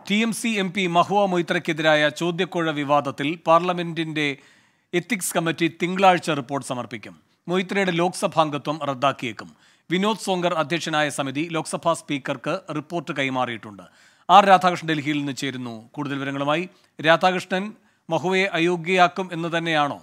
T M C M P Mahua മൊയ്ത്രയ്ക്കെതിരായ ചോദ്യക്കുഴ വിവാദത്തിൽ പാർലമെന്റിന്റെ എത്തിക്സ് കമ്മിറ്റി തിങ്കളാഴ്ച റിപ്പോർട്ട് സമർപ്പിക്കും മൊയ്ത്രയുടെ ലോക്സഭാംഗത്വം റദ്ദാക്കിയേക്കും വിനോദ് സോങ്കർ അധ്യക്ഷനായ സമിതി ലോക്സഭാ സ്പീക്കർക്ക് റിപ്പോർട്ട് കൈമാറിയിട്ടുണ്ട് ആർ രാധാകൃഷ്ണൻ ഡൽഹിയിൽ നിന്ന് ചേരുന്നു കൂടുതൽ വിവരങ്ങളുമായി രാധാകൃഷ്ണൻ മഹുവയെ അയോഗ്യയാക്കും എന്ന് തന്നെയാണോ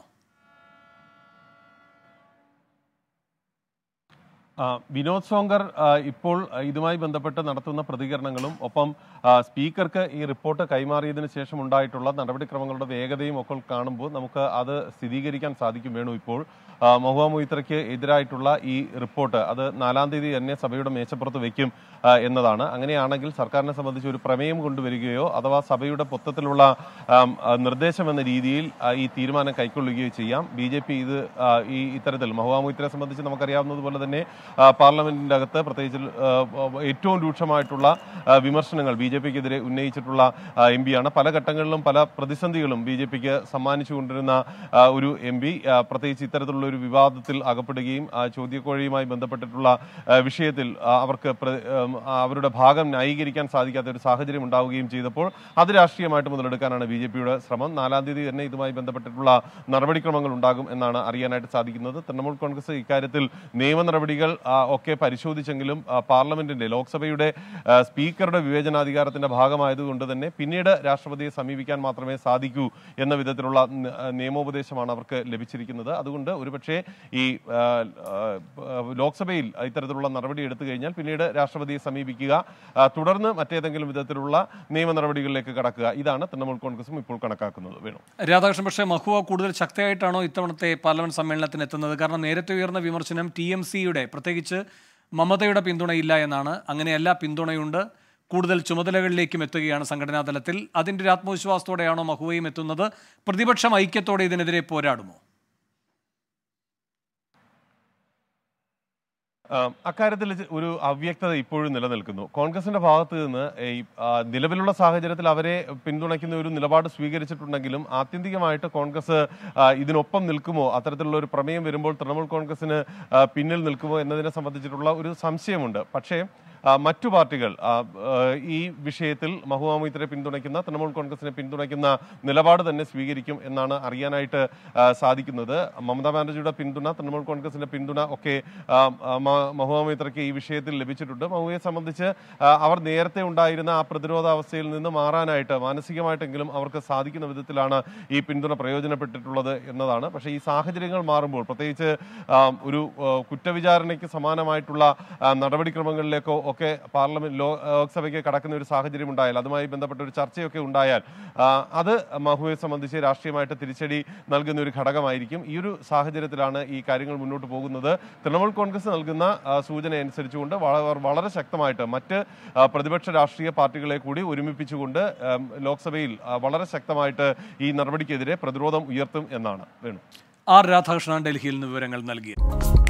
ആ, വിനോദ് സോങ്കർ ആ, ഇപ്പോൾ ഇതുമായി ബന്ധപ്പെട്ട് നടത്തുന്ന പ്രതികരണങ്ങളും ഒപ്പം ആ, സ്പീക്കർക്ക് ഈ റിപ്പോർട്ട് കൈമാറിയതിനു ശേഷം ഉണ്ടായിട്ടുള്ള നടപടിക്രമങ്ങളുടെ വേഗതയും ഒക്കെ കാണുമ്പോൾ നമുക്ക് അത് സ്ഥിരീകരിക്കാൻ സാധിക്കും വേണു ഇപ്പോൾ ആ, മഹുവ മൊയ്ത്രയ്ക്ക് എതിരായിട്ടുള്ള ഈ റിപ്പോർട്ട് അത് നാലാം തീയതി തന്നെ സഭയുടെ മേശപ്പുറത്ത് വെക്കും ആ, എന്നതാണ് അങ്ങനെയാണെങ്കിൽ സർക്കാരിനെ സംബന്ധിച്ച് ഒരു പ്രമേയം കൊണ്ടുവരികയോ അഥവാ സഭയുടെ മൊത്തത്തിലുള്ള ആം, ആ, നിർദ്ദേശം എന്ന രീതിയിൽ ആ, ഈ തീരുമാനം കൈക്കൊള്ളുകയോ ചെയ്യാം ബി ജെ പി ഇത് ആ, ഈ ഇത്തരത്തിൽ മഹുവ മൊയ്ത്രയെ സംബന്ധിച്ച് നമുക്കറിയാവുന്നതുപോലെ തന്നെ ആ, പാർലമെന്റിന്റെ അകത്ത് പ്രത്യേകിച്ച് ആ, ഏറ്റവും രൂക്ഷമായിട്ടുള്ള ആ, വിമർശനങ്ങൾ ബി ജെ പിക്കെതിരെ ഉന്നയിച്ചിട്ടുള്ള എം പിയാണ് പല ഘട്ടങ്ങളിലും പല പ്രതിസന്ധികളും ബി ജെ പിക്ക് സമ്മാനിച്ചുകൊണ്ടിരുന്ന ആ, ഒരു എം പി പ്രത്യേകിച്ച് ഇത്തരത്തിലുള്ള ഒരു വിവാദത്തിൽ അകപ്പെടുകയും ആ, ചോദ്യക്കോഴയുമായി ബന്ധപ്പെട്ടിട്ടുള്ള ആ, വിഷയത്തിൽ ആ, അവർക്ക് പ്ര- ഉം, ആ, അവരുടെ ഭാഗം ന്യായീകരിക്കാൻ സാധിക്കാത്ത ഒരു സാഹചര്യം ഉണ്ടാവുകയും ചെയ്തപ്പോൾ അത് രാഷ്ട്രീയമായിട്ട് മുതലെടുക്കാനാണ് ബി ജെ പിയുടെ ശ്രമം നാലാം തീയതി തന്നെ ഇതുമായി ബന്ധപ്പെട്ടിട്ടുള്ള നടപടിക്രമങ്ങൾ ഉണ്ടാകും എന്നാണ് അറിയാനായിട്ട് സാധിക്കുന്നത് തൃണമൂൽ കോൺഗ്രസ് ഇക്കാര്യത്തിൽ നിയമ നടപടികൾ ആ, ഒക്കെ പരിശോധിച്ചെങ്കിലും ആ, പാർലമെന്റിന്റെ ലോക്സഭയുടെ ആ, സ്പീക്കറുടെ വിവേചനാധികാരത്തിന്റെ ഭാഗമായതുകൊണ്ട് തന്നെ പിന്നീട് രാഷ്ട്രപതിയെ സമീപിക്കാൻ മാത്രമേ സാധിക്കൂ എന്ന വിധത്തിലുള്ള ന- ആ, നിയമോപദേശമാണ് അവർക്ക് ലഭിച്ചിരിക്കുന്നത് അതുകൊണ്ട് ഒരുപക്ഷെ ഈ ആ, ആ, ലോക്സഭയിൽ ഇത്തരത്തിലുള്ള നടപടി എടുത്തു കഴിഞ്ഞാൽ പിന്നീട് രാഷ്ട്രപതിയെ സമീപിക്കുക ആ, തുടർന്ന് മറ്റേതെങ്കിലും വിധത്തിലുള്ള നിയമ നടപടികളിലേക്ക് കടക്കുക ഇതാണ് തൃണമൂൽ കോൺഗ്രസും ഇപ്പോൾ കണക്കാക്കുന്നത് വേണു രാധാകൃഷ്ണൻ പക്ഷേ മഹുവ കൂടുതൽ ശക്തിയായിട്ടാണോ ഇത്തവണത്തെ പാർലമെന്റ് സമ്മേളനത്തിന് എത്തുന്നത് കാരണം നേരത്തെ ഉയർന്ന വിമർശനം ടി എം സിയുടെ പ്രത്യേകിച്ച് മമതയുടെ പിന്തുണയില്ല എന്നാണ് അങ്ങനെയല്ല പിന്തുണയുണ്ട് കൂടുതൽ ചുമതലകളിലേക്കും എത്തുകയാണ് സംഘടനാ തലത്തിൽ അതിൻ്റെ ഒരു ആത്മവിശ്വാസത്തോടെയാണോ മഹുവയും എത്തുന്നത് പ്രതിപക്ഷം ഐക്യത്തോടെ ഇതിനെതിരെ പോരാടുമോ ആ, അക്കാര്യത്തിൽ ഒരു അവ്യക്തത ഇപ്പോഴും നിലനിൽക്കുന്നു കോൺഗ്രസിന്റെ ഭാഗത്ത് നിന്ന് ഈ ആ, നിലവിലുള്ള സാഹചര്യത്തിൽ അവരെ പിന്തുണയ്ക്കുന്ന ഒരു നിലപാട് സ്വീകരിച്ചിട്ടുണ്ടെങ്കിലും ആത്യന്തികമായിട്ട് കോൺഗ്രസ് ആ, ഇതിനൊപ്പം നിൽക്കുമോ അത്തരത്തിലുള്ള ഒരു പ്രമേയം വരുമ്പോൾ തൃണമൂൽ കോൺഗ്രസിന് ആ, പിന്നിൽ നിൽക്കുമോ എന്നതിനെ സംബന്ധിച്ചിട്ടുള്ള ഒരു സംശയമുണ്ട് പക്ഷേ ആ, മറ്റു പാർട്ടികൾ ആ, ആ, ഈ വിഷയത്തിൽ മഹുവ മൊയ്ത്രയെ പിന്തുണയ്ക്കുന്ന തൃണമൂൽ കോൺഗ്രസിനെ പിന്തുണയ്ക്കുന്ന നിലപാട് തന്നെ സ്വീകരിക്കും എന്നാണ് അറിയാനായിട്ട് ആ, സാധിക്കുന്നത് മമതാ ബാനർജിയുടെ പിന്തുണ തൃണമൂൽ കോൺഗ്രസിന്റെ പിന്തുണ ഒക്കെ ആ, ആ, മ- മഹുവ മൊയ്ത്രയ്ക്ക് ഈ വിഷയത്തിൽ ലഭിച്ചിട്ടുണ്ട് മഹുവയെ സംബന്ധിച്ച് ആ, അവർ നേരത്തെ ഉണ്ടായിരുന്ന ആ പ്രതിരോധാവസ്ഥയിൽ നിന്ന് മാറാനായിട്ട് മാനസികമായിട്ടെങ്കിലും അവർക്ക് സാധിക്കുന്ന വിധത്തിലാണ് ഈ പിന്തുണ പ്രയോജനപ്പെട്ടിട്ടുള്ളത് എന്നതാണ് പക്ഷേ ഈ സാഹചര്യങ്ങൾ മാറുമ്പോൾ പ്രത്യേകിച്ച് ആ, ഒരു ആ, കുറ്റവിചാരണയ്ക്ക് സമാനമായിട്ടുള്ള ആ, നടപടിക്രമങ്ങളിലേക്കോ ഒക്കെ പാർലമെന്റ് ലോ- ലോക്സഭയ്ക്ക് കടക്കുന്ന ഒരു സാഹചര്യം ഉണ്ടായാൽ അതുമായി ബന്ധപ്പെട്ട ഒരു ചർച്ചയൊക്കെ ഉണ്ടായാൽ ആ, അത് മഹുവയെ സംബന്ധിച്ച് രാഷ്ട്രീയമായിട്ട് തിരിച്ചടി നൽകുന്ന ഒരു ഘടകമായിരിക്കും ഈ ഒരു സാഹചര്യത്തിലാണ് ഈ കാര്യങ്ങൾ മുന്നോട്ട് പോകുന്നത് തൃണമൂൽ കോൺഗ്രസ് നൽകുന്ന ആ, സൂചന അനുസരിച്ചുകൊണ്ട് വള- വളരെ ശക്തമായിട്ട് മറ്റ് ആ, പ്രതിപക്ഷ രാഷ്ട്രീയ പാർട്ടികളെ കൂടി ഒരുമിപ്പിച്ചുകൊണ്ട് ആം, ലോക്സഭയിൽ ആ, വളരെ ശക്തമായിട്ട് ഈ നടപടിക്കെതിരെ പ്രതിരോധം ഉയർത്തും എന്നാണ് വേണു ആർ രാധാകൃഷ്ണൻ ഡൽഹിയിൽ നിന്ന് വിവരങ്ങൾ നൽകിയത്